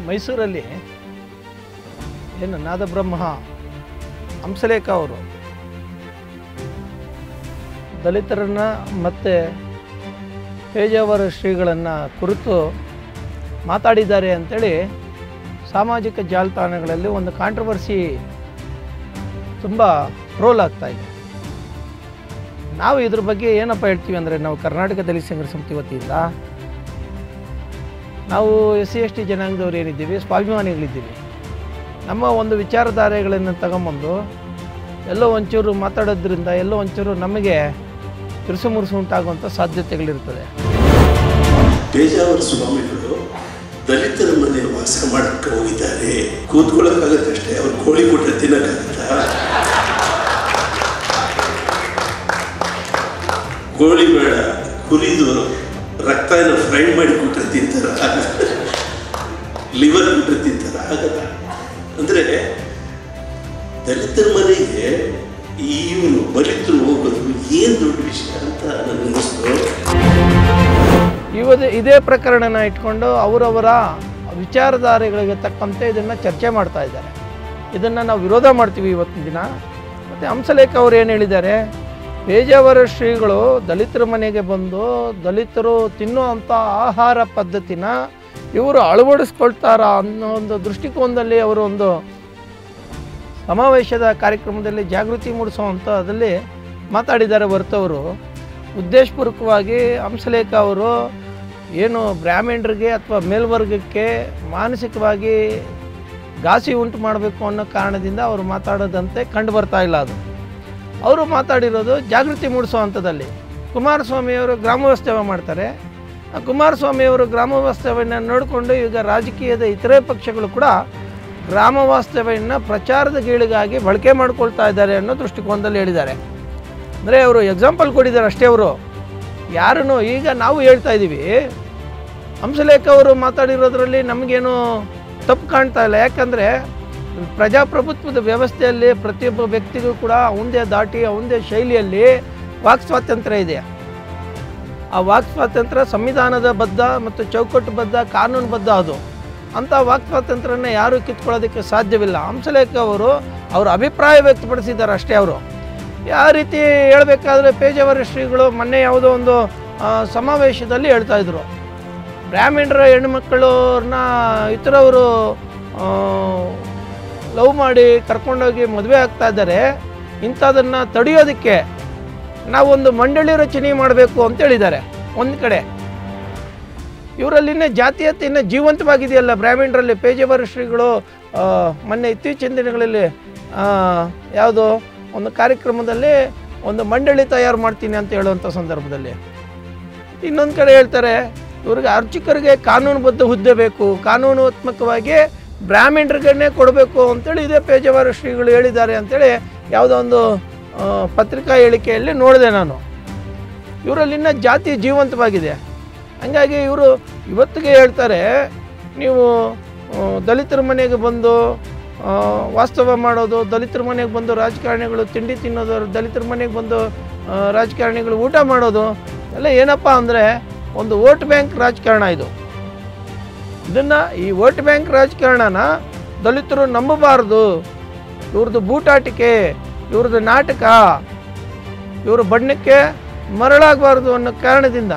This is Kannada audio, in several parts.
ಮೈಸೂರಲ್ಲಿ ಏನು ನಾದಬ್ರಹ್ಮ ಹಂಸಲೇಖ ಅವರು ದಲಿತರನ್ನ ಮತ್ತು ಪೇಜಾವರ ಶ್ರೀಗಳನ್ನು ಕುರಿತು ಮಾತಾಡಿದ್ದಾರೆ ಅಂಥೇಳಿ ಸಾಮಾಜಿಕ ಜಾಲತಾಣಗಳಲ್ಲಿ ಒಂದು ಕಾಂಟ್ರವರ್ಸಿ ತುಂಬ ಟ್ರೋಲ್ ಆಗ್ತಾ ಇದೆ ನಾವು ಇದ್ರ ಬಗ್ಗೆ ಏನಪ್ಪ ಹೇಳ್ತೀವಿ ಅಂದರೆ ನಾವು ಕರ್ನಾಟಕ ದಲಿತ ಸಂಘರ್ಷ ಸಮಿತಿ ವತಿಯಿಂದ ನಾವು ಎಸ್ ಸಿ ಎಸ್ ಟಿ ಜನಾಂಗದವ್ರು ಏನಿದ್ದೀವಿ ಸ್ವಾಭಿಮಾನಿಗಳಿದ್ದೀವಿ ನಮ್ಮ ಒಂದು ವಿಚಾರಧಾರೆಗಳನ್ನು ತಗೊಂಬಂದು ಎಲ್ಲೋ ಒಂಚೂರು ಮಾತಾಡೋದ್ರಿಂದ ಎಲ್ಲೋ ಒಂಚೂರು ನಮಗೆ ತಿರುಸು ಮುರುಸು ಉಂಟಾಗುವಂಥ ಸಾಧ್ಯತೆಗಳಿರ್ತದೆ ಪೇಜಾವರ ಸ್ವಾಮಿಗಳು ದಲಿತರ ಮನೆ ವಾಸ ಮಾಡಕ್ಕೆ ಹೋಗಿದ್ದಾರೆ ಕೂತ್ಕೊಳ್ಳೋಕ್ಕಾಗತ್ತಷ್ಟೇ ಅವ್ರು ಕೋಳಿ ಕೊಟ್ಟರೆ ತಿನ್ನಕ್ಕಾಗತ್ತಾ ಕೋಳಿ ಬೇಡ ಕುರಿದು ರಕ್ತನ ಫ್ರೈ ಮಾಡಿ ಕೊಟ್ಟರೆ ತಿಂತಾರ ಲಿವರ್ ಕೊಟ್ಟರೆ ತಿಂತಾರ ಆಗಲ್ಲ ಅಂದರೆ ದಲಿತರ ಮನೆಗೆ ಇವರು ಬಲಿತರು ಹೋಗೋದು ಏನು ದೊಡ್ಡ ವಿಷಯ ಅಂತ ನನಗನ್ನಿಸ್ತು ಇವತ್ತು ಇದೇ ಪ್ರಕರಣನ ಇಟ್ಕೊಂಡು ಅವರವರ ವಿಚಾರಧಾರೆಗಳಿಗೆ ತಕ್ಕಂತೆ ಇದನ್ನು ಚರ್ಚೆ ಮಾಡ್ತಾ ಇದ್ದಾರೆ ಇದನ್ನು ನಾವು ವಿರೋಧ ಮಾಡ್ತೀವಿ ಇವತ್ತಿನ ದಿನ ಮತ್ತು ಹಂಸಲೇಖ ಅವರು ಏನು ಹೇಳಿದ್ದಾರೆ ಪೇಜಾವರ ಶ್ರೀಗಳು ದಲಿತರ ಮನೆಗೆ ಬಂದು ದಲಿತರು ತಿನ್ನುವಂಥ ಆಹಾರ ಪದ್ಧತಿನ ಇವರು ಅಳವಡಿಸ್ಕೊಳ್ತಾರ ಅನ್ನೋ ಒಂದು ದೃಷ್ಟಿಕೋನದಲ್ಲಿ ಅವರು ಒಂದು ಸಮಾವೇಶದ ಕಾರ್ಯಕ್ರಮದಲ್ಲಿ ಜಾಗೃತಿ ಮೂಡಿಸುವಂಥದ್ದಲ್ಲಿ ಮಾತಾಡಿದ್ದಾರೆ ಹೊರತವರು ಉದ್ದೇಶಪೂರ್ವಕವಾಗಿ ಹಂಸಲೇಖ ಅವರು ಏನು ಬ್ರಾಹ್ಮಣರಿಗೆ ಅಥವಾ ಮೇಲ್ವರ್ಗಕ್ಕೆ ಮಾನಸಿಕವಾಗಿ ಘಾಸಿ ಉಂಟು ಮಾಡಬೇಕು ಅನ್ನೋ ಕಾರಣದಿಂದ ಅವರು ಮಾತಾಡೋದಂತೆ ಕಂಡು ಬರ್ತಾ ಇಲ್ಲ ಅದು ಅವರು ಮಾತಾಡಿರೋದು ಜಾಗೃತಿ ಮೂಡಿಸೋ ಹಂತದಲ್ಲಿ ಕುಮಾರಸ್ವಾಮಿಯವರು ಗ್ರಾಮವಾಸ್ತವ್ಯ ಮಾಡ್ತಾರೆ ಆ ಕುಮಾರಸ್ವಾಮಿಯವರು ಗ್ರಾಮವಾಸ್ತವ್ಯನ ನೋಡಿಕೊಂಡು ಈಗ ರಾಜಕೀಯದ ಇತರೆ ಪಕ್ಷಗಳು ಕೂಡ ಗ್ರಾಮ ವಾಸ್ತವ್ಯನ ಪ್ರಚಾರದ ಗೀಳಿಗಾಗಿ ಬಳಕೆ ಮಾಡ್ಕೊಳ್ತಾ ಇದ್ದಾರೆ ಅನ್ನೋ ದೃಷ್ಟಿಕೋನದಲ್ಲಿ ಹೇಳಿದ್ದಾರೆ ಅಂದರೆ ಅವರು ಎಕ್ಸಾಂಪಲ್ ಕೊಟ್ಟಿದ್ದಾರೆ ಅಷ್ಟೇ ಅವರು ಯಾರನ್ನು ಈಗ ನಾವು ಹೇಳ್ತಾ ಇದ್ದೀವಿ ಹಂಸಲೇಖ ಅವರು ಮಾತಾಡಿರೋದ್ರಲ್ಲಿ ನಮಗೇನು ತಪ್ಪು ಕಾಣ್ತಾ ಇಲ್ಲ ಯಾಕಂದರೆ ಪ್ರಜಾಪ್ರಭುತ್ವದ ವ್ಯವಸ್ಥೆಯಲ್ಲಿ ಪ್ರತಿಯೊಬ್ಬ ವ್ಯಕ್ತಿಗೂ ಕೂಡ ಅವಂದೇ ದಾಟಿ ಅವಂದೇ ಶೈಲಿಯಲ್ಲಿ ವಾಕ್ ಸ್ವಾತಂತ್ರ್ಯ ಇದೆ ಆ ವಾಕ್ ಸ್ವಾತಂತ್ರ್ಯ ಸಂವಿಧಾನದ ಬದ್ಧ ಮತ್ತು ಚೌಕಟ್ಟುಬದ್ಧ ಕಾನೂನುಬದ್ಧ ಅದು ಅಂಥ ವಾಕ್ ಸ್ವಾತಂತ್ರ್ಯನ ಯಾರೂ ಕಿತ್ಕೊಳ್ಳೋದಕ್ಕೆ ಸಾಧ್ಯವಿಲ್ಲ ಹಂಸಲೇಖ ಅವರು ಅವರ ಅಭಿಪ್ರಾಯ ವ್ಯಕ್ತಪಡಿಸಿದ್ದಾರೆ ಅಷ್ಟೇ ಅವರು ಯಾವ ರೀತಿ ಹೇಳಬೇಕಾದ್ರೆ ಪೇಜಾವರ ಶ್ರೀಗಳು ಮೊನ್ನೆ ಯಾವುದೋ ಒಂದು ಆ, ಸಮಾವೇಶದಲ್ಲಿ ಹೇಳ್ತಾ ಇದ್ರು ಬ್ರಾಹ್ಮಣರ ಹೆಣ್ಮಕ್ಕಳನ್ನ ಇತರವರು ಲವ್ ಮಾಡಿ ಕರ್ಕೊಂಡೋಗಿ ಮದುವೆ ಆಗ್ತಾ ಇದ್ದಾರೆ ಇಂಥದನ್ನು ತಡೆಯೋದಕ್ಕೆ ನಾವೊಂದು ಮಂಡಳಿ ರಚನೆ ಮಾಡಬೇಕು ಅಂತ ಹೇಳಿದ್ದಾರೆ ಒಂದು ಕಡೆ ಇವರಲ್ಲಿನ ಜಾತೀಯತೆ ಇನ್ನೂ ಜೀವಂತವಾಗಿದೆಯಲ್ಲ ಬ್ರಾಹ್ಮಣರಲ್ಲಿ ಪೇಜಾವರ ಶ್ರೀಗಳು ಆ, ಮೊನ್ನೆ ಇತ್ತೀಚಿನ ದಿನಗಳಲ್ಲಿ ಆ, ಯಾವುದೋ ಒಂದು ಕಾರ್ಯಕ್ರಮದಲ್ಲಿ ಒಂದು ಮಂಡಳಿ ತಯಾರು ಮಾಡ್ತೀನಿ ಅಂತ ಹೇಳುವಂಥ ಸಂದರ್ಭದಲ್ಲಿ ಇನ್ನೊಂದು ಕಡೆ ಹೇಳ್ತಾರೆ ಇವ್ರಿಗೆ ಅರ್ಚಕರಿಗೆ ಕಾನೂನುಬದ್ಧ ಹುದ್ದೆ ಬೇಕು ಕಾನೂನಾತ್ಮಕವಾಗಿ ಬ್ರಾಹ್ಮಣರಿಗನ್ನೇ ಕೊಡಬೇಕು ಅಂತೇಳಿ ಇದೇ ಪೇಜಾವರ ಶ್ರೀಗಳು ಹೇಳಿದ್ದಾರೆ ಅಂತೇಳಿ ಯಾವುದೋ ಒಂದು ಆ, ಪತ್ರಿಕಾ ಹೇಳಿಕೆಯಲ್ಲಿ ನೋಡಿದೆ ನಾನು ಇವರಲ್ಲಿನ ಜಾತಿ ಜೀವಂತವಾಗಿದೆ ಹಂಗಾಗಿ ಇವರು ಇವತ್ತಿಗೆ ಹೇಳ್ತಾರೆ ನೀವು ಆ, ದಲಿತರ ಮನೆಗೆ ಬಂದು ಆ, ವಾಸ್ತವ ಮಾಡೋದು ದಲಿತರ ಮನೆಗೆ ಬಂದು ರಾಜಕಾರಣಿಗಳು ತಿಂಡಿ ತಿನ್ನೋದು ದಲಿತರ ಮನೆಗೆ ಬಂದು ಆ, ರಾಜಕಾರಣಿಗಳು ಊಟ ಮಾಡೋದು ಎಲ್ಲ ಏನಪ್ಪ ಅಂದರೆ ಒಂದು ವೋಟ್ ಬ್ಯಾಂಕ್ ರಾಜಕಾರಣ ಇದು ಇದನ್ನು ಈ ವೋಟ್ ಬ್ಯಾಂಕ್ ರಾಜಕಾರಣನ ದಲಿತರು ನಂಬಬಾರ್ದು ಇವ್ರದ್ದು ಬೂಟಾಟಿಕೆ ಇವ್ರದ್ದು ನಾಟಕ ಇವರು ಬಣ್ಣಕ್ಕೆ ಮರಳಾಗಬಾರ್ದು ಅನ್ನೋ ಕಾರಣದಿಂದ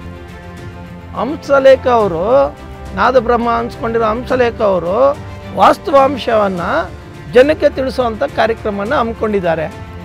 ಹಂಸಲೇಖ ಅವರು ನಾದಬ್ರಹ್ಮ ಅನ್ಸ್ಕೊಂಡಿರೋ ಹಂಸಲೇಖ ಅವರು ವಾಸ್ತವಾಂಶವನ್ನು ಜನಕ್ಕೆ ತಿಳಿಸುವಂಥ ಕಾರ್ಯಕ್ರಮನ ಹಮ್ಮಿಕೊಂಡಿದ್ದಾರೆ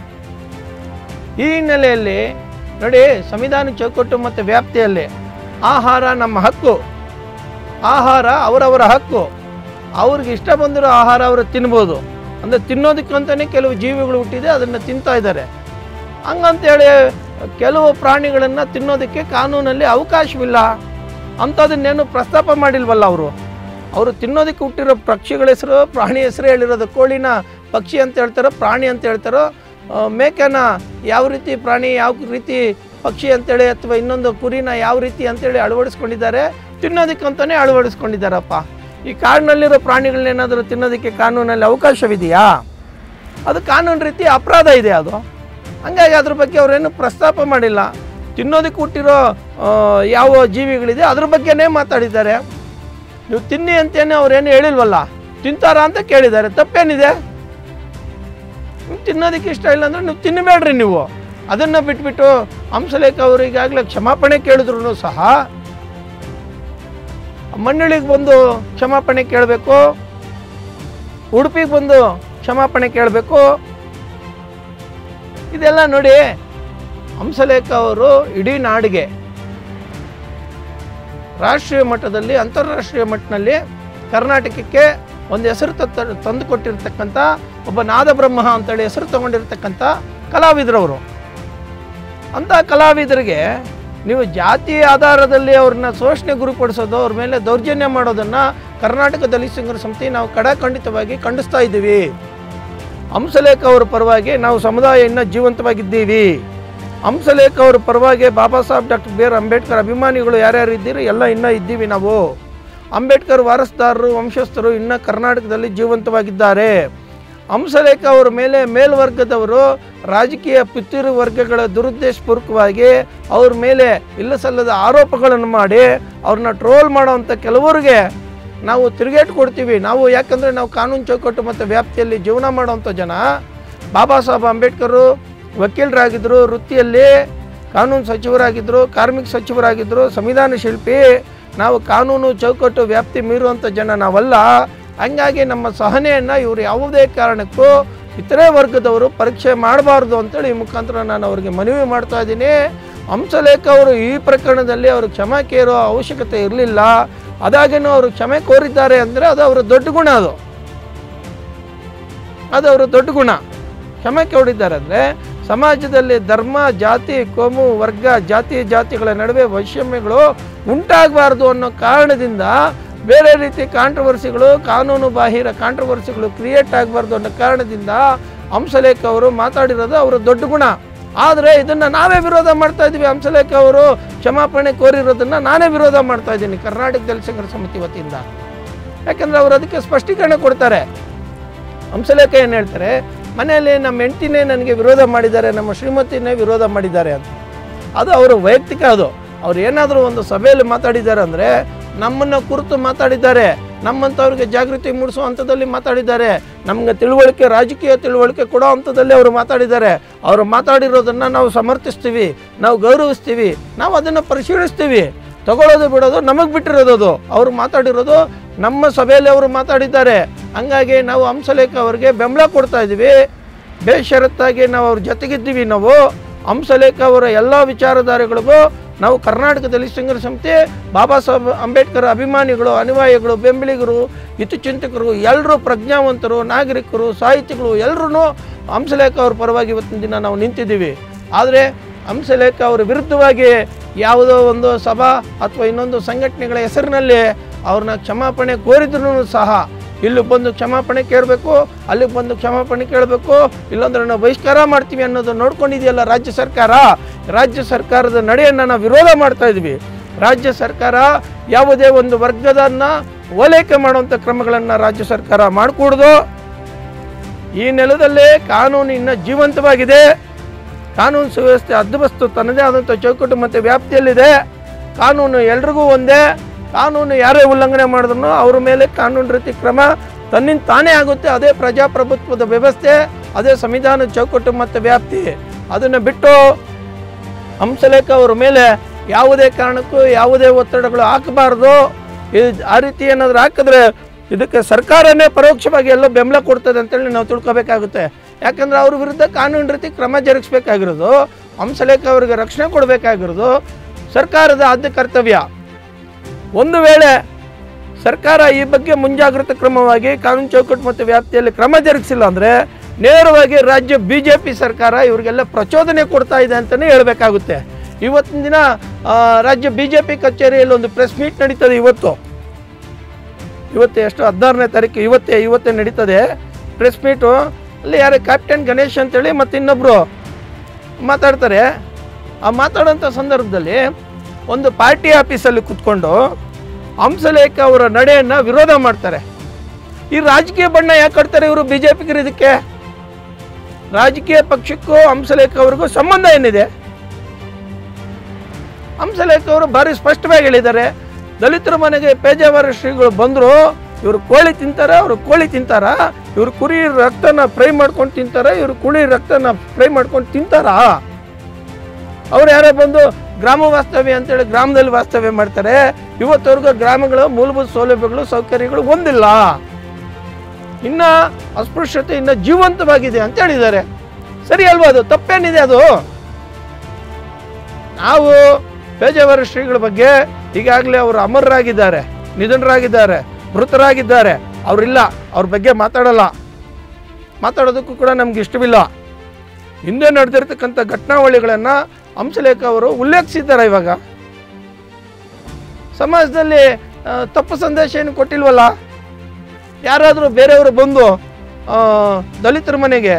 ಈ ಹಿನ್ನೆಲೆಯಲ್ಲಿ ನೋಡಿ ಸಂವಿಧಾನ ಚೌಕಟ್ಟು ಮತ್ತು ವ್ಯಾಪ್ತಿಯಲ್ಲಿ ಆಹಾರ ನಮ್ಮ ಹಕ್ಕು ಆಹಾರ ಅವರವರ ಹಕ್ಕು ಅವ್ರಿಗೆ ಇಷ್ಟ ಬಂದಿರೋ ಆಹಾರ ಅವರು ತಿನ್ಬೋದು ಅಂದರೆ ತಿನ್ನೋದಕ್ಕಂತಲೇ ಕೆಲವು ಜೀವಿಗಳು ಹುಟ್ಟಿದೆ ಅದನ್ನು ತಿಂತಾ ಇದ್ದಾರೆ ಹಂಗಂತೇಳಿ ಕೆಲವು ಪ್ರಾಣಿಗಳನ್ನು ತಿನ್ನೋದಕ್ಕೆ ಕಾನೂನಲ್ಲಿ ಅವಕಾಶವಿಲ್ಲ ಅಂಥದನ್ನೇನು ಪ್ರಸ್ತಾಪ ಮಾಡಿಲ್ವಲ್ಲ ಅವರು ಅವರು ತಿನ್ನೋದಕ್ಕೆ ಹುಟ್ಟಿರೋ ಪಕ್ಷಿಗಳ ಹೆಸರು ಪ್ರಾಣಿ ಹೆಸರು ಹೇಳಿರೋದು ಕೋಳಿನ ಪಕ್ಷಿ ಅಂತ ಹೇಳ್ತಾರೋ ಪ್ರಾಣಿ ಅಂತ ಹೇಳ್ತಾರೋ ಆ, ಮೇಕೆನ ಯಾವ ರೀತಿ ಪ್ರಾಣಿ ಯಾವ ರೀತಿ ಪಕ್ಷಿ ಅಂತೇಳಿ ಅಥವಾ ಇನ್ನೊಂದು ಕುರಿನ ಯಾವ ರೀತಿ ಅಂತೇಳಿ ಅಳವಡಿಸ್ಕೊಂಡಿದ್ದಾರೆ ತಿನ್ನೋದಕ್ಕಂತಲೇ ಅಳವಡಿಸ್ಕೊಂಡಿದ್ದಾರಪ್ಪ ಈ ಕಾಡಿನಲ್ಲಿರೋ ಪ್ರಾಣಿಗಳನ್ನೇನಾದರೂ ತಿನ್ನೋದಕ್ಕೆ ಕಾನೂನಲ್ಲಿ ಅವಕಾಶವಿದೆಯಾ ಅದು ಕಾನೂನು ರೀತಿ ಅಪರಾಧ ಇದೆ ಅದು ಹಂಗಾಗಿ ಅದ್ರ ಬಗ್ಗೆ ಅವರೇನು ಪ್ರಸ್ತಾಪ ಮಾಡಿಲ್ಲ ತಿನ್ನೋದಕ್ಕೆ ಹುಟ್ಟಿರೋ ಆ, ಯಾವ ಜೀವಿಗಳಿದೆ ಅದ್ರ ಬಗ್ಗೆನೇ ಮಾತಾಡಿದ್ದಾರೆ ನೀವು ತಿನ್ನಿ ಅಂತೇನೆ ಅವ್ರೇನು ಹೇಳಿಲ್ವಲ್ಲ ತಿಂತಾರಾ ಅಂತ ಕೇಳಿದ್ದಾರೆ ತಪ್ಪೇನಿದೆ ನಿಮ್ಗೆ ತಿನ್ನೋದಕ್ಕೆ ಇಷ್ಟ ಇಲ್ಲ ಅಂದ್ರೆ ನೀವು ತಿನ್ನಬೇಡ್ರಿ ನೀವು ಅದನ್ನು ಬಿಟ್ಬಿಟ್ಟು ಹಂಸಲೇಖ ಅವರು ಈಗಾಗಲೇ ಕ್ಷಮಾಪಣೆ ಕೇಳಿದ್ರು ಸಹ ಮಂಡಳಿಗೆ ಬಂದು ಕ್ಷಮಾಪಣೆ ಕೇಳಬೇಕು ಉಡುಪಿಗೆ ಬಂದು ಕ್ಷಮಾಪಣೆ ಕೇಳಬೇಕು ಇದೆಲ್ಲ ನೋಡಿ ಹಂಸಲೇಖ ಅವರು ಇಡೀ ನಾಡಿಗೆ ರಾಷ್ಟ್ರೀಯ ಮಟ್ಟದಲ್ಲಿ ಅಂತಾರಾಷ್ಟ್ರೀಯ ಮಟ್ಟದಲ್ಲಿ ಕರ್ನಾಟಕಕ್ಕೆ ಒಂದು ಹೆಸರು ತತ್ತ ತಂದು ಕೊಟ್ಟಿರ್ತಕ್ಕಂಥ ಒಬ್ಬ ನಾದಬ್ರಹ್ಮ ಅಂತೇಳಿ ಹೆಸರು ತಗೊಂಡಿರ್ತಕ್ಕಂಥ ಕಲಾವಿದರವರು ಅಂಥ ಕಲಾವಿದರಿಗೆ ನೀವು ಜಾತಿ ಆಧಾರದಲ್ಲಿ ಅವ್ರನ್ನ ಶೋಷಣೆ ಗುರಿಪಡಿಸೋದು ಅವ್ರ ಮೇಲೆ ದೌರ್ಜನ್ಯ ಮಾಡೋದನ್ನು ಕರ್ನಾಟಕ ದಲಿತ ಸಂಘರ್ಷ ಸಮಿತಿ ನಾವು ಕಡಾಖಂಡಿತವಾಗಿ ಖಂಡಿಸ್ತಾ ಇದ್ದೀವಿ ಹಂಸಲೇಖ ಅವರ ಪರವಾಗಿ ನಾವು ಸಮುದಾಯ ಇನ್ನೂ ಜೀವಂತವಾಗಿದ್ದೀವಿ ಹಂಸಲೇಖ ಅವರ ಪರವಾಗಿ Baba Saheb doctor B R Ambedkar ಅಭಿಮಾನಿಗಳು ಯಾರ್ಯಾರು ಇದ್ದೀರಿ ಎಲ್ಲ ಇನ್ನೂ ಇದ್ದೀವಿ ನಾವು ಅಂಬೇಡ್ಕರ್ ವಾರಸ್ದಾರರು ವಂಶಸ್ಥರು ಇನ್ನೂ ಕರ್ನಾಟಕದಲ್ಲಿ ಜೀವಂತವಾಗಿದ್ದಾರೆ ಹಂಸಲೇಖ ಅವರ ಮೇಲೆ ಮೇಲ್ವರ್ಗದವರು ರಾಜಕೀಯ ಪಿತೂರು ವರ್ಗಗಳ ದುರುದ್ದೇಶಪೂರ್ವಕವಾಗಿ ಅವ್ರ ಮೇಲೆ ಇಲ್ಲ ಸಲ್ಲದ ಆರೋಪಗಳನ್ನು ಮಾಡಿ ಅವ್ರನ್ನ ಟ್ರೋಲ್ ಮಾಡೋವಂಥ ಕೆಲವರಿಗೆ ನಾವು ತಿರುಗೇಟು ಕೊಡ್ತೀವಿ ನಾವು ಯಾಕಂದರೆ ನಾವು ಕಾನೂನು ಚೌಕಟ್ಟು ಮತ್ತು ವ್ಯಾಪ್ತಿಯಲ್ಲಿ ಜೀವನ ಮಾಡೋವಂಥ ಜನ ಬಾಬಾ ಸಾಹೇಬ್ ಅಂಬೇಡ್ಕರು ವಕೀಲರಾಗಿದ್ದರು ವೃತ್ತಿಯಲ್ಲಿ ಕಾನೂನು ಸಚಿವರಾಗಿದ್ದರು ಕಾರ್ಮಿಕ ಸಚಿವರಾಗಿದ್ದರು ಸಂವಿಧಾನ ಶಿಲ್ಪಿ ನಾವು ಕಾನೂನು ಚೌಕಟ್ಟು ವ್ಯಾಪ್ತಿ ಮೀರುವಂಥ ಜನ ನಾವಲ್ಲ ಹಂಗಾಗಿ ನಮ್ಮ ಸಹನೆಯನ್ನು ಇವರು ಯಾವುದೇ ಕಾರಣಕ್ಕೂ ಇತರೆ ವರ್ಗದವರು ಪರೀಕ್ಷೆ ಮಾಡಬಾರ್ದು ಅಂತೇಳಿ ಈ ಮುಖಾಂತರ ನಾನು ಅವರಿಗೆ ಮನವಿ ಮಾಡ್ತಾ ಇದ್ದೀನಿ ಹಂಸಲೇಖ ಅವರು ಈ ಪ್ರಕರಣದಲ್ಲಿ ಅವರು ಕ್ಷಮೆ ಕೇರೋ ಅವಶ್ಯಕತೆ ಇರಲಿಲ್ಲ ಅದಾಗೇನು ಅವರು ಕ್ಷಮೆ ಕೋರಿದ್ದಾರೆ ಅಂದರೆ ಅದು ಅವರ ದೊಡ್ಡ ಗುಣ ಅದು ಅದು ಅವರ ದೊಡ್ಡ ಗುಣ ಕ್ಷಮೆ ಕೋರಿದ್ದಾರೆ ಅಂದರೆ ಸಮಾಜದಲ್ಲಿ ಧರ್ಮ ಜಾತಿ ಕೋಮು ವರ್ಗ ಜಾತಿ ಜಾತಿಗಳ ನಡುವೆ ವೈಷಮ್ಯಗಳು ಉಂಟಾಗಬಾರ್ದು ಅನ್ನೋ ಕಾರಣದಿಂದ ಬೇರೆ ರೀತಿ ಕಾಂಟ್ರವರ್ಸಿಗಳು ಕಾನೂನು ಬಾಹಿರ ಕಾಂಟ್ರವರ್ಸಿಗಳು ಕ್ರಿಯೇಟ್ ಆಗಬಾರ್ದು ಅನ್ನೋ ಕಾರಣದಿಂದ ಹಂಸಲೇಖ ಅವರು ಮಾತಾಡಿರೋದು ಅವರ ದೊಡ್ಡ ಗುಣ ಆದರೆ ಇದನ್ನು ನಾವೇ ವಿರೋಧ ಮಾಡ್ತಾ ಇದ್ದೀವಿ ಹಂಸಲೇಖ ಅವರು ಕ್ಷಮಾಪಣೆ ಕೋರಿರೋದನ್ನು ನಾನೇ ವಿರೋಧ ಮಾಡ್ತಾ ಇದ್ದೀನಿ ಕರ್ನಾಟಕ ದಲಿತ ಸಂಘರ್ಷ ಸಮಿತಿ ವತಿಯಿಂದ ಯಾಕಂದರೆ ಅವರು ಅದಕ್ಕೆ ಸ್ಪಷ್ಟೀಕರಣ ಕೊಡ್ತಾರೆ ಹಂಸಲೇಖ ಏನು ಹೇಳ್ತಾರೆ ಮನೆಯಲ್ಲಿ ನಮ್ಮ ಹೆಂಡತಿನೇ ನನಗೆ ವಿರೋಧ ಮಾಡಿದ್ದಾರೆ ನಮ್ಮ ಶ್ರೀಮತಿನೇ ವಿರೋಧ ಮಾಡಿದ್ದಾರೆ ಅಂತ ಅದು ಅವರ ವೈಯಕ್ತಿಕ ಅದು ಅವ್ರು ಏನಾದರೂ ಒಂದು ಸಭೆಯಲ್ಲಿ ಮಾತಾಡಿದ್ದಾರೆ ಅಂದರೆ ನಮ್ಮನ್ನು ಕುರಿತು ಮಾತಾಡಿದ್ದಾರೆ ನಮ್ಮಂಥವ್ರಿಗೆ ಜಾಗೃತಿ ಮೂಡಿಸೋ ಹಂತದಲ್ಲಿ ಮಾತಾಡಿದ್ದಾರೆ ನಮಗೆ ತಿಳುವಳಿಕೆ ರಾಜಕೀಯ ತಿಳುವಳಿಕೆ ಕೊಡೋ ಹಂತದಲ್ಲಿ ಅವರು ಮಾತಾಡಿದ್ದಾರೆ ಅವರು ಮಾತಾಡಿರೋದನ್ನು ನಾವು ಸಮರ್ಥಿಸ್ತೀವಿ ನಾವು ಗೌರವಿಸ್ತೀವಿ ನಾವು ಅದನ್ನು ಪರಿಶೀಲಿಸ್ತೀವಿ ತಗೊಳ್ಳೋದು ಬಿಡೋದು ನಮಗೆ ಬಿಟ್ಟಿರೋದು ಅದು ಅವರು ಮಾತಾಡಿರೋದು ನಮ್ಮ ಸಭೆಯಲ್ಲಿ ಅವರು ಮಾತಾಡಿದ್ದಾರೆ ಹಂಗಾಗಿ ನಾವು ಹಂಸಲೇಖ ಅವರಿಗೆ ಬೆಂಬಲ ಕೊಡ್ತಾ ಇದ್ದೀವಿ ಬೇಷರತ್ತಾಗಿ ನಾವು ಅವ್ರ ಜೊತೆಗಿದ್ದೀವಿ ನಾವು ಹಂಸಲೇಖ ಅವರ ಎಲ್ಲ ವಿಚಾರಧಾರೆಗಳಿಗೂ ನಾವು ಕರ್ನಾಟಕದಲ್ಲಿ ಸಂಘರ್ಷ ಸಮಿತಿ ಬಾಬಾ ಸಾಹೇಬ್ ಅಂಬೇಡ್ಕರ್ ಅಭಿಮಾನಿಗಳು ಅನುಯಾಯಿಗಳು ಬೆಂಬಲಿಗರು ಹಿತಚಿಂತಕರು ಎಲ್ಲರೂ ಪ್ರಜ್ಞಾವಂತರು ನಾಗರಿಕರು ಸಾಹಿತಿಗಳು ಎಲ್ಲರೂ ಹಂಸಲೇಖ ಅವ್ರ ಪರವಾಗಿ ಇವತ್ತಿನ ದಿನ ನಾವು ನಿಂತಿದ್ದೀವಿ ಆದರೆ ಹಂಸಲೇಖ ಅವರ ವಿರುದ್ಧವಾಗಿ ಯಾವುದೋ ಒಂದು ಸಭಾ ಅಥವಾ ಇನ್ನೊಂದು ಸಂಘಟನೆಗಳ ಹೆಸರಿನಲ್ಲಿ ಅವ್ರನ್ನ ಕ್ಷಮಾಪಣೆ ಕೋರಿದ್ರು ಸಹ ಇಲ್ಲಿ ಬಂದು ಕ್ಷಮಾಪಣೆ ಕೇಳಬೇಕು ಅಲ್ಲಿ ಬಂದು ಕ್ಷಮಾಪಣೆ ಕೇಳಬೇಕು ಇಲ್ಲಾಂದ್ರೆ ನಾವು ಬಹಿಷ್ಕಾರ ಮಾಡ್ತೀವಿ ಅನ್ನೋದು ನೋಡ್ಕೊಂಡಿದೆಯಲ್ಲ ರಾಜ್ಯ ಸರ್ಕಾರ ರಾಜ್ಯ ಸರ್ಕಾರದ ನಡೆಯನ್ನು ನಾವು ವಿರೋಧ ಮಾಡ್ತಾ ಇದ್ವಿ ರಾಜ್ಯ ಸರ್ಕಾರ ಯಾವುದೇ ಒಂದು ವರ್ಗದನ್ನ ಓಲೈಕೆ ಮಾಡುವಂಥ ಕ್ರಮಗಳನ್ನು ರಾಜ್ಯ ಸರ್ಕಾರ ಮಾಡಿಕೊಡ್ದು ಈ ನೆಲದಲ್ಲಿ ಕಾನೂನು ಇನ್ನೂ ಜೀವಂತವಾಗಿದೆ ಕಾನೂನು ಸುವ್ಯವಸ್ಥೆ ಅದ್ದಬಸ್ತು ತನ್ನದೇ ಆದಂಥ ಚೌಕಟ್ಟು ಮತ್ತು ವ್ಯಾಪ್ತಿಯಲ್ಲಿದೆ ಕಾನೂನು ಎಲ್ರಿಗೂ ಒಂದೇ ಕಾನೂನು ಯಾರೇ ಉಲ್ಲಂಘನೆ ಮಾಡಿದ್ರು ಅವ್ರ ಮೇಲೆ ಕಾನೂನು ರೀತಿ ಕ್ರಮ ತನ್ನಿಂದ ತಾನೇ ಆಗುತ್ತೆ ಅದೇ ಪ್ರಜಾಪ್ರಭುತ್ವದ ವ್ಯವಸ್ಥೆ ಅದೇ ಸಂವಿಧಾನ ಚೌಕಟ್ಟು ಮತ್ತು ವ್ಯಾಪ್ತಿ ಅದನ್ನು ಬಿಟ್ಟು ಹಂಸಲೇಖ ಅವ್ರ ಮೇಲೆ ಯಾವುದೇ ಕಾರಣಕ್ಕೂ ಯಾವುದೇ ಒತ್ತಡಗಳು ಹಾಕಬಾರ್ದು ಇದು ಆ ರೀತಿ ಏನಾದರೂ ಹಾಕಿದ್ರೆ ಇದಕ್ಕೆ ಸರ್ಕಾರನೇ ಪರೋಕ್ಷವಾಗಿ ಎಲ್ಲ ಬೆಂಬಲ ಕೊಡ್ತದೆ ಅಂತೇಳಿ ನಾವು ತಿಳ್ಕೊಬೇಕಾಗುತ್ತೆ ಯಾಕಂದ್ರೆ ಅವ್ರ ವಿರುದ್ಧ ಕಾನೂನು ರೀತಿ ಕ್ರಮ ಜರುಗಿಸ್ಬೇಕಾಗಿರೋದು ಹಂಸಲೇಖ ಅವರಿಗೆ ರಕ್ಷಣೆ ಕೊಡಬೇಕಾಗಿರೋದು ಸರ್ಕಾರದ ಆದ್ಯ ಕರ್ತವ್ಯ ಒಂದು ವೇಳೆ ಸರ್ಕಾರ ಈ ಬಗ್ಗೆ ಮುಂಜಾಗ್ರತಾ ಕ್ರಮವಾಗಿ ಕಾನೂನು ಚೌಕಟ್ಟು ಮತ್ತು ವ್ಯಾಪ್ತಿಯಲ್ಲಿ ಕ್ರಮ ಜರುಗಿಸಿಲ್ಲ ಅಂದರೆ ನೇರವಾಗಿ ರಾಜ್ಯ ಬಿ ಜೆ ಪಿ ಸರ್ಕಾರ ಇವರಿಗೆಲ್ಲ ಪ್ರಚೋದನೆ ಕೊಡ್ತಾ ಇದೆ ಅಂತಲೇ ಹೇಳಬೇಕಾಗುತ್ತೆ ಇವತ್ತಿನ ದಿನ ಆ, ರಾಜ್ಯ ಬಿ ಜೆ ಪಿ ಕಚೇರಿಯಲ್ಲಿ ಒಂದು ಪ್ರೆಸ್ ಮೀಟ್ ನಡೀತದೆ ಇವತ್ತು ಇವತ್ತು ಎಷ್ಟು ಹದಿನಾರನೇ ತಾರೀಕು ಇವತ್ತೇ ಇವತ್ತೇ ನಡೀತದೆ ಪ್ರೆಸ್ ಮೀಟು ಅಲ್ಲಿ ಯಾರು ಕ್ಯಾಪ್ಟನ್ ಗಣೇಶ್ ಅಂತೇಳಿ ಮತ್ತು ಇನ್ನೊಬ್ಬರು ಮಾತಾಡ್ತಾರೆ ಆ ಮಾತಾಡೋಂಥ ಸಂದರ್ಭದಲ್ಲಿ ಒಂದು ಪಾರ್ಟಿ ಆಫೀಸಲ್ಲಿ ಕೂತ್ಕೊಂಡು ಹಂಸಲೇಖ ಅವರ ನಡೆಯನ್ನು ವಿರೋಧ ಮಾಡ್ತಾರೆ ಈ ರಾಜಕೀಯ ಬಣ್ಣ ಯಾಕೆ ಕಟ್ತಾರೆ ಇವರು ಬಿ ಜೆ ಪಿಗರು ಇದಕ್ಕೆ ರಾಜಕೀಯ ಪಕ್ಷಕ್ಕೂ ಹಂಸಲೇಖ ಅವ್ರಿಗೂ ಸಂಬಂಧ ಏನಿದೆ ಹಂಸಲೇಖ ಅವರು ಭಾರಿ ಸ್ಪಷ್ಟವಾಗಿ ಹೇಳಿದ್ದಾರೆ ದಲಿತರ ಮನೆಗೆ ಪೇಜಾವರ ಶ್ರೀಗಳು ಬಂದರು ಇವರು ಕೋಳಿ ತಿಂತಾರ ಅವರು ಕೋಳಿ ತಿಂತಾರ ಇವರು ಕುರಿ ರಕ್ತನ ಫ್ರೈ ಮಾಡ್ಕೊಂಡು ತಿಂತಾರ ಇವರು ಕುರಿ ರಕ್ತನ ಫ್ರೈ ಮಾಡ್ಕೊಂಡು ತಿಂತಾರ ಅವ್ರು ಯಾರೋ ಬಂದು ಗ್ರಾಮ ವಾಸ್ತವ್ಯ ಅಂತೇಳಿ ಗ್ರಾಮದಲ್ಲಿ ವಾಸ್ತವ್ಯ ಮಾಡ್ತಾರೆ ಇವತ್ತವರೆಗೂ ಗ್ರಾಮಗಳ ಮೂಲಭೂತ ಸೌಲಭ್ಯಗಳು ಸೌಕರ್ಯಗಳು ಒಂದಿಲ್ಲ ಇನ್ನ ಅಸ್ಪೃಶ್ಯತೆ ಇನ್ನ ಜೀವಂತವಾಗಿದೆ ಅಂತ ಹೇಳಿದ್ದಾರೆ ಸರಿ ಅಲ್ವಾ ಅದು ತಪ್ಪೇನಿದೆ ಅದು ನಾವು ಪೇಜಾವರ ಶ್ರೀಗಳ ಬಗ್ಗೆ ಈಗಾಗಲೇ ಅವರು ಅಮರರಾಗಿದ್ದಾರೆ ನಿಧನರಾಗಿದ್ದಾರೆ ಮೃತರಾಗಿದ್ದಾರೆ ಅವರಿಲ್ಲ ಅವ್ರ ಬಗ್ಗೆ ಮಾತಾಡಲ್ಲ ಮಾತಾಡೋದಕ್ಕೂ ಕೂಡ ನಮ್ಗೆ ಇಷ್ಟವಿಲ್ಲ ಹಿಂದೆ ನಡೆದಿರ್ತಕ್ಕಂಥ ಘಟನಾವಳಿಗಳನ್ನು ಹಂಸಲೇಖ ಅವರು ಉಲ್ಲೇಖಿಸಿದ್ದಾರೆ ಇವಾಗ ಸಮಾಜದಲ್ಲಿ ಆ, ತಪ್ಪು ಸಂದೇಶ ಏನು ಕೊಟ್ಟಿಲ್ವಲ್ಲ ಯಾರಾದರೂ ಬೇರೆಯವರು ಬಂದು ಆ, ದಲಿತರ ಮನೆಗೆ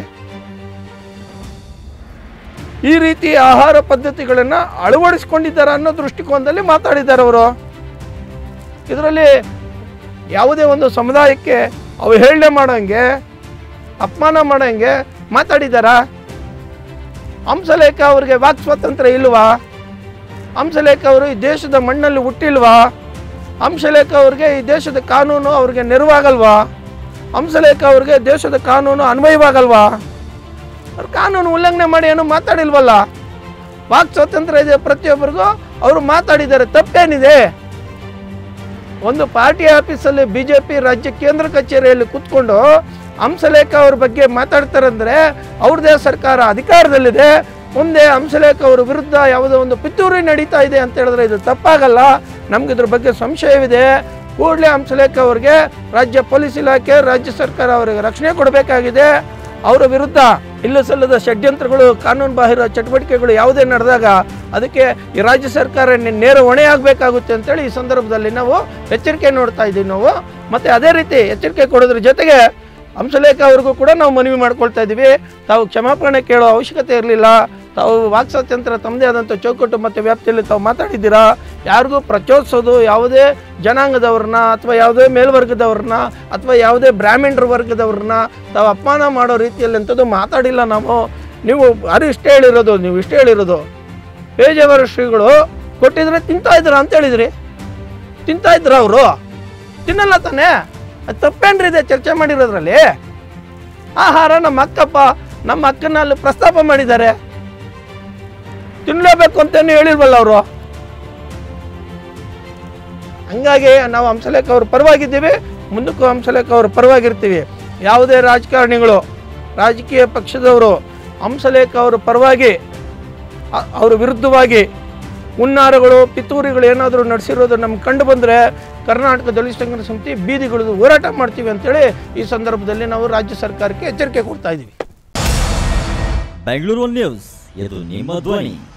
ಈ ರೀತಿ ಆಹಾರ ಪದ್ಧತಿಗಳನ್ನು ಅಳವಡಿಸ್ಕೊಂಡಿದ್ದಾರೆ ಅನ್ನೋ ದೃಷ್ಟಿಕೋನದಲ್ಲಿ ಮಾತಾಡಿದ್ದಾರೆ ಅವರು ಇದರಲ್ಲಿ ಯಾವುದೇ ಒಂದು ಸಮುದಾಯಕ್ಕೆ ಅವಹೇಳನೆ ಮಾಡೋಂಗೆ ಅಪಮಾನ ಮಾಡೋಂಗೆ ಮಾತಾಡಿದಾರಾ ಹಂಸಲೇಖ ಅವರಿಗೆ ವಾಕ್ ಸ್ವಾತಂತ್ರ್ಯ ಇಲ್ವಾ ಹಂಸಲೇಖ ಅವರು ಈ ದೇಶದ ಮಣ್ಣಲ್ಲಿ ಹುಟ್ಟಿಲ್ವಾ ಹಂಸಲೇಖ ಅವ್ರಿಗೆ ಈ ದೇಶದ ಕಾನೂನು ಅವ್ರಿಗೆ ನೆರವಾಗಲ್ವಾ ಹಂಸಲೇಖ ಅವ್ರಿಗೆ ದೇಶದ ಕಾನೂನು ಅನ್ವಯವಾಗಲ್ವಾ ಅವ್ರು ಕಾನೂನು ಉಲ್ಲಂಘನೆ ಮಾಡಿ ಏನು ಮಾತಾಡಿಲ್ವಲ್ಲ ವಾಕ್ ಸ್ವಾತಂತ್ರ್ಯ ಇದೆ ಪ್ರತಿಯೊಬ್ಬರಿಗೂ ಅವರು ಮಾತಾಡಿದ್ದಾರೆ ತಪ್ಪೇನಿದೆ ಒಂದು ಪಾರ್ಟಿ ಆಫೀಸಲ್ಲಿ ಬಿ ಜೆ ಪಿ ರಾಜ್ಯ ಕೇಂದ್ರ ಕಚೇರಿಯಲ್ಲಿ ಕೂತ್ಕೊಂಡು ಹಂಸಲೇಖ ಅವ್ರ ಬಗ್ಗೆ ಮಾತಾಡ್ತಾರಂದ್ರೆ ಅವ್ರದೇ ಸರ್ಕಾರ ಅಧಿಕಾರದಲ್ಲಿದೆ ಮುಂದೆ ಹಂಸಲೇಖ ಅವ್ರ ವಿರುದ್ಧ ಯಾವುದೋ ಒಂದು ಪಿತೂರಿ ನಡೀತಾ ಇದೆ ಅಂತ ಹೇಳಿದ್ರೆ ಇದು ತಪ್ಪಾಗಲ್ಲ ನಮ್ಗೆ ಇದ್ರ ಬಗ್ಗೆ ಸಂಶಯವಿದೆ ಕೂಡಲೇ ಹಂಸಲೇಖ ಅವ್ರಿಗೆ ರಾಜ್ಯ ಪೊಲೀಸ್ ಇಲಾಖೆ ರಾಜ್ಯ ಸರ್ಕಾರ ಅವರಿಗೆ ರಕ್ಷಣೆ ಕೊಡಬೇಕಾಗಿದೆ ಅವರ ವಿರುದ್ಧ ಇಲ್ಲ ಸಲ್ಲದ ಷಡ್ಯಂತ್ರಗಳು ಕಾನೂನು ಬಾಹಿರ ಚಟುವಟಿಕೆಗಳು ಯಾವುದೇ ನಡೆದಾಗ ಅದಕ್ಕೆ ಈ ರಾಜ್ಯ ಸರ್ಕಾರ ನೆ- ನೇರ ಹೊಣೆ ಆಗಬೇಕಾಗುತ್ತೆ ಅಂತೇಳಿ ಈ ಸಂದರ್ಭದಲ್ಲಿ ನಾವು ಎಚ್ಚರಿಕೆ ನೋಡ್ತಾ ಇದ್ದೀವಿ ನಾವು ಮತ್ತು ಅದೇ ರೀತಿ ಎಚ್ಚರಿಕೆ ಕೊಡೋದ್ರ ಜೊತೆಗೆ ಹಂಸಲೇಖ ಅವ್ರಿಗೂ ಕೂಡ ನಾವು ಮನವಿ ಮಾಡ್ಕೊಳ್ತಾ ಇದ್ದೀವಿ ತಾವು ಕ್ಷಮಾಪಣೆ ಕೇಳೋ ಅವಶ್ಯಕತೆ ಇರಲಿಲ್ಲ ತಾವು ವಾಕ್ ಸ್ವಾತಂತ್ರ್ಯ ತಮ್ಮದೇ ಆದಂಥ ಚೌಕಟ್ಟು ಮತ್ತು ವ್ಯಾಪ್ತಿಯಲ್ಲಿ ತಾವು ಮಾತಾಡಿದ್ದೀರಾ ಯಾರಿಗೂ ಪ್ರಚೋದಿಸೋದು ಯಾವುದೇ ಜನಾಂಗದವ್ರನ್ನ ಅಥವಾ ಯಾವುದೇ ಮೇಲ್ವರ್ಗದವ್ರನ್ನ ಅಥವಾ ಯಾವುದೇ ಬ್ರಾಹ್ಮಣರ ವರ್ಗದವ್ರನ್ನ ತಾವು ಅಪಮಾನ ಮಾಡೋ ರೀತಿಯಲ್ಲಿ ಅಂಥದ್ದು ಮಾತಾಡಿಲ್ಲ ನಾವು ನೀವು ಅದು ಇಷ್ಟೇ ಹೇಳಿರೋದು ನೀವು ಇಷ್ಟೇ ಹೇಳಿರೋದು ಪೇಜಾವರ ಶ್ರೀಗಳು ಕೊಟ್ಟಿದ್ರೆ ತಿಂತಾ ಇದ್ರ ಅಂತ ಹೇಳಿದ್ರಿ ತಿಂತಾ ಇದ್ರ ಅವರು ತಿನ್ನಲ್ಲ ತಾನೇ ಅದು ತಪ್ಪೇನ್ರಿ ಇದೆ ಚರ್ಚೆ ಮಾಡಿರೋದ್ರಲ್ಲಿ ಆಹಾರ ನಮ್ಮ ಅಕ್ಕಪ್ಪ ನಮ್ಮ ಅಕ್ಕನ ಅಲ್ಲಿ ಪ್ರಸ್ತಾಪ ಮಾಡಿದ್ದಾರೆ ತಿನ್ನಲೇಬೇಕು ಅಂತೇನು ಹೇಳಿಲ್ವಲ್ಲ ಅವರು ಹಂಗಾಗಿ ನಾವು ಹಂಸಲೇಖ ಅವ್ರ ಪರವಾಗಿದ್ದೀವಿ ಮುಂದಕ್ಕೂ ಹಂಸಲೇಖ ಅವ್ರ ಪರವಾಗಿರ್ತೀವಿ ಯಾವುದೇ ರಾಜಕಾರಣಿಗಳು ರಾಜಕೀಯ ಪಕ್ಷದವರು ಹಂಸಲೇಖ ಅವ್ರ ಪರವಾಗಿ ಅ- ಅವ್ರ ವಿರುದ್ಧವಾಗಿ ಹುನ್ನಾರಗಳು ಪಿತೂರಿಗಳು ಏನಾದರೂ ನಡೆಸಿರೋದು ನಮ್ಗೆ ಕಂಡು ಬಂದರೆ ಕರ್ನಾಟಕ ದಲಿತ ಸಂಘರ್ಷ ಸಮಿತಿ ಬೀದಿಗಿಳಿದು ಹೋರಾಟ ಮಾಡ್ತೀವಿ ಅಂತೇಳಿ ಈ ಸಂದರ್ಭದಲ್ಲಿ ನಾವು ರಾಜ್ಯ ಸರ್ಕಾರಕ್ಕೆ ಎಚ್ಚರಿಕೆ ಕೊಡ್ತಾ ಇದ್ದೀವಿ ಬೆಂಗಳೂರು ನ್ಯೂಸ್ ಇದು ನಿಮ್ಮ ಧ್ವನಿ